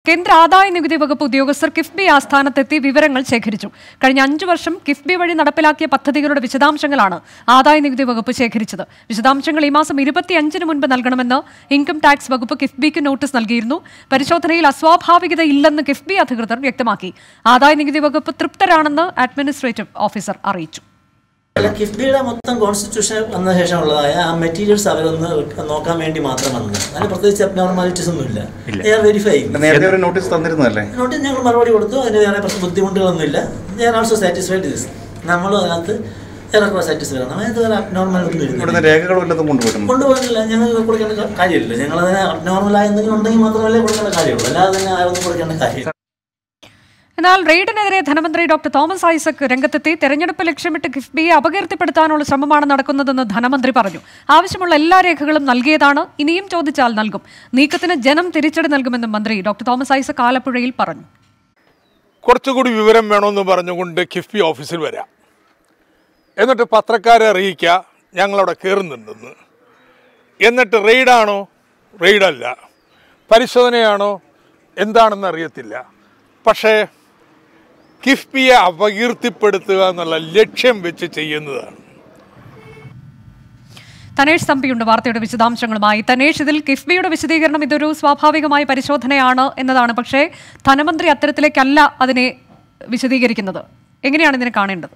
കേന്ദ്ര ആദായ നികുതി വകുപ്പ് ഉദ്യോഗസ്ഥർ കിഫ്ബി ആസ്ഥാനത്തെത്തി വിവരങ്ങൾ ശേഖരിച്ചു കഴിഞ്ഞ അഞ്ചു വർഷം കിഫ്ബി വഴി നടപ്പിലാക്കിയ പദ്ധതികളുടെ വിശദാംശങ്ങളാണ് ആദായ നികുതി വകുപ്പ് ശേഖരിച്ചത് വിശദാംശങ്ങൾ ഈ മാസം ഇരുപത്തിയഞ്ചിന് മുൻപ് നൽകണമെന്ന് ഇൻകം ടാക്സ് വകുപ്പ് കിഫ്ബിക്ക് നോട്ടീസ് നൽകിയിരുന്നു പരിശോധനയിൽ അസ്വാഭാവികത ഇല്ലെന്ന് കിഫ്ബി അധികൃതർ വ്യക്തമാക്കി ആദായ നികുതി വകുപ്പ് തൃപ്തരാണെന്ന് അഡ്മിനിസ്ട്രേറ്റീവ് ഓഫീസർ അറിയിച്ചു അല്ല കിഫ്ബിയുടെ മൊത്തം കോൺസ്റ്റിറ്റ്യൂഷൻ വന്ന ശേഷമുള്ളതായ ആ മെറ്റീരിയൽസ് അവരൊന്ന് നോക്കാൻ വേണ്ടി മാത്രം വന്നത് അതിന് പ്രത്യേകിച്ച് അബ്നോർമാലിറ്റീസ് ഒന്നുമില്ല ദേ ആർ വെരിഫൈ നേരത്തെ ഒരു നോട്ടീസ് തന്നിരുന്നതല്ലേ നോട്ടീസ് ഞങ്ങൾ മറുപടി കൊടുത്തു അതിന് വേറെ പ്രശ്ന ബുദ്ധിമുട്ടുകളൊന്നുമില്ല they are also satisfied this നമ്മളും അതിനകത്ത് ഏറെക്കുറെ സാറ്റിസ്ഫൈഡ് ആണ് അതായത് വേറെ അബ്നോർമൽ ഒന്നും ഇവിടുന്ന് വരുന്നില്ല രേഖകൾ വല്ലതും കൊണ്ടുപോയിട്ടുണ്ട് കൊണ്ടുപോകാനില്ല ഞങ്ങൾ കൊടുക്കേണ്ട കാ- കാര്യമില്ല ഞങ്ങൾ അതിന് അബ്നോർമലായ എന്തെങ്കിലും ഉണ്ടെങ്കിൽ മാത്രമല്ലേ കൊടുക്കേണ്ട കാര്യമുള്ളൂ അല്ലാതെ തന്നെ ആരൊന്നും കൊടുക്കേണ്ട കാര്യമില്ല എന്നാൽ റെയ്ഡിനെതിരെ ധനമന്ത്രി ഡോക്ടർ തോമസ് ഐസക് രംഗത്തെത്തി തെരഞ്ഞെടുപ്പ് ലക്ഷ്യമിട്ട് കിഫ്ബിയെ അപകീർത്തിപ്പെടുത്താനുള്ള ശ്രമമാണ് നടക്കുന്നതെന്ന് ധനമന്ത്രി പറഞ്ഞു ആവശ്യമുള്ള എല്ലാ രേഖകളും നൽകിയതാണ് ഇനിയും ചോദിച്ചാൽ നൽകും നീക്കത്തിന് ജനം തിരിച്ചടി നൽകുമെന്നും മന്ത്രി ഡോക്ടർ തോമസ് ഐസക് ആലപ്പുഴയിൽ പറഞ്ഞു കുറച്ചുകൂടി വിവരം വേണമെന്ന് പറഞ്ഞുകൊണ്ട് കിഫ്ബി ഓഫീസിൽ വരാം എന്നിട്ട് പത്രക്കാരെ അറിയിക്കുക ഞങ്ങളവിടെ കയറുന്നുണ്ടെന്ന് എന്നിട്ട് റെയ്ഡാണോ റെയ്ഡല്ല പരിശോധനയാണോ എന്താണെന്ന് അറിയത്തില്ല പക്ഷേ കിഫ്ബിയെ അപകീർത്തിപ്പെടുത്തുക എന്നുള്ള ലക്ഷ്യം വെച്ച് ചെയ്യുന്നതാണ് തനേഷ് തമ്പിയുണ്ട് വാർത്തയുടെ വിശദാംശങ്ങളുമായി തനേഷ് ഇതിൽ കിഫ്ബിയുടെ വിശദീകരണം ഇതൊരു സ്വാഭാവികമായ പരിശോധനയാണ് എന്നതാണ് പക്ഷേ ധനമന്ത്രി അത്തരത്തിലേക്കല്ല അതിനെ വിശദീകരിക്കുന്നത് എങ്ങനെയാണ് ഇതിനെ കാണേണ്ടത്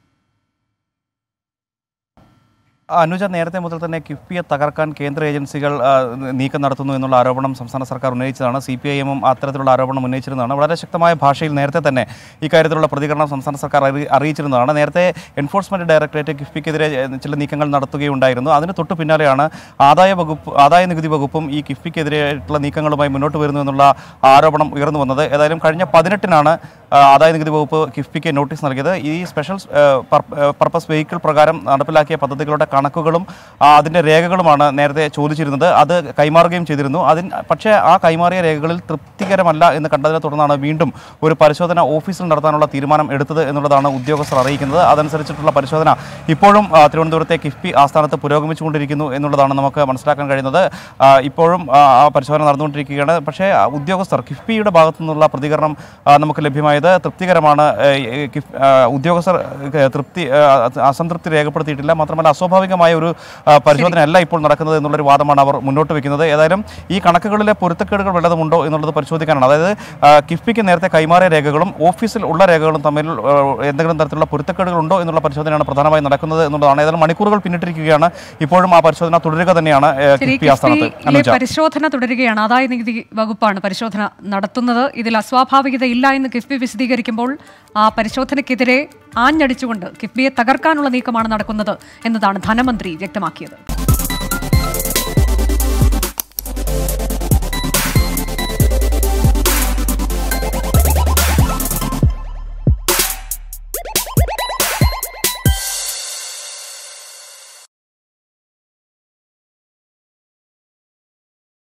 അനുജ നേരത്തെ മുതൽ തന്നെ കിഫ്ബിയെ തകർക്കാൻ കേന്ദ്ര ഏജൻസികൾ ആ, നീക്കം നടത്തുന്നു എന്നുള്ള ആരോപണം സംസ്ഥാന സർക്കാർ ഉന്നയിച്ചതാണ് സി പി ഐ എമ്മും അത്തരത്തിലുള്ള ആരോപണം ഉന്നയിച്ചിരുന്നതാണ് വളരെ ശക്തമായ ഭാഷയിൽ നേരത്തെ തന്നെ ഇക്കാര്യത്തിലുള്ള പ്രതികരണം സംസ്ഥാന സർക്കാർ അറി- അറിയിച്ചിരുന്നതാണ് നേരത്തെ എൻഫോഴ്സ്മെന്റ് ഡയറക്ടറേറ്റ് കിഫ്ബിക്കെതിരെ ഏ, ചില നീക്കങ്ങൾ നടത്തുകയുണ്ടായിരുന്നു അതിന് തൊട്ടു പിന്നാലെയാണ് ആദായ വകുപ്പ് ആദായ നികുതി വകുപ്പും ഈ കിഫ്ബിക്കെതിരെയായിട്ടുള്ള നീക്കങ്ങളുമായി മുന്നോട്ട് വരുന്നു എന്നുള്ള ആരോപണം ഉയർന്നു വന്നത് ഏതായാലും കഴിഞ്ഞ പതിനെട്ടിനാണ് ആ, ആദായ നികുതി വകുപ്പ് കിഫ്ബിക്ക് നോട്ടീസ് നൽകിയത് ഈ സ്പെഷ്യൽ ആ, പർ- ആ, പർപ്പസ് വെഹിക്കിൾ പ്രകാരം നടപ്പിലാക്കിയ പദ്ധതികളുടെ കണക്കുകളും ആ, അതിൻ്റെ രേഖകളുമാണ് നേരത്തെ ചോദിച്ചിരുന്നത് അത് കൈമാറുകയും ചെയ്തിരുന്നു അതിന് പക്ഷേ ആ കൈമാറിയ രേഖകളിൽ തൃപ്തികരമല്ല എന്ന് കണ്ടതിനെ തുടർന്നാണ് വീണ്ടും ഒരു പരിശോധന ഓഫീസിൽ നടത്താനുള്ള തീരുമാനം എടുത്തത് എന്നുള്ളതാണ് ഉദ്യോഗസ്ഥർ അറിയിക്കുന്നത് അതനുസരിച്ചിട്ടുള്ള പരിശോധന ഇപ്പോഴും ആ, തിരുവനന്തപുരത്തെ കിഫ്ബി ആസ്ഥാനത്ത് പുരോഗമിച്ചുകൊണ്ടിരിക്കുന്നു എന്നുള്ളതാണ് നമുക്ക് മനസ്സിലാക്കാൻ കഴിയുന്നത് ആ, ഇപ്പോഴും ആ ആ പരിശോധന നടന്നുകൊണ്ടിരിക്കുകയാണ് പക്ഷേ ആ, ഉദ്യോഗസ്ഥർ കിഫ്ബിയുടെ ഭാഗത്തു നിന്നുള്ള പ്രതികരണം ആ, നമുക്ക് ലഭ്യമായത് തൃപ്തികരമാണ് ഏ, ഏ, കിഫ്- ആ, ഉദ്യോഗസ്ഥർ ഏ, തൃപ്തി ആ, അസംതൃപ്തി രേഖപ്പെടുത്തിയിട്ടില്ല മാത്രമല്ല അസ്വാഭാവികമായ ഒരു ആ, പരിശോധനയല്ല ഇപ്പോൾ നടക്കുന്നത് എന്നുള്ളൊരു വാദമാണ് അവർ മുന്നോട്ട് വെക്കുന്നത് ഏതായാലും ഈ കണക്കുകളിലെ പൊരുത്തക്കേടുകൾ വല്ലതുമുണ്ടോ എന്നുള്ളത് പരിശോധിക്കാനാണ് അതായത് ആ, കിഫ്ബിക്ക് നേരത്തെ കൈമാറിയ രേഖകളും ഓഫീസിൽ ഉള്ള രേഖകളും തമ്മിൽ ആ, എന്തെങ്കിലും തരത്തിലുള്ള പൊരുത്തക്കേടുകൾ ഉണ്ടോ എന്നുള്ള പരിശോധനയാണ് പ്രധാനമായും നടക്കുന്നത് എന്നുള്ളതാണ് ഏതായാലും മണിക്കൂറുകൾ പിന്നിട്ടിരിക്കുകയാണ് ഇപ്പോഴും ആ പരിശോധന തുടരുക തന്നെയാണ് ഏ, ശരി കിഫ്ബി ആസ്ഥാനത്ത് കിഫ്ബിയിലെ അനുജ പരിശോധന തുടരുകയാണ് ആദായ നികുതി വകുപ്പാണ് പരിശോധന നടത്തുന്നത് ഇതിൽ അസ്വാഭാവികത ഇല്ല എന്ന് കിഫ്ബി വിശദീകരിക്കുമ്പോൾ ആ പരിശോധനയ്ക്കെതിരെ ആഞ്ഞടിച്ചുകൊണ്ട് കിഫ്ബിയെ തകർക്കാനുള്ള നീക്കമാണ് നടക്കുന്നത് എന്നതാണ് ധനമന്ത്രി വ്യക്തമാക്കിയത്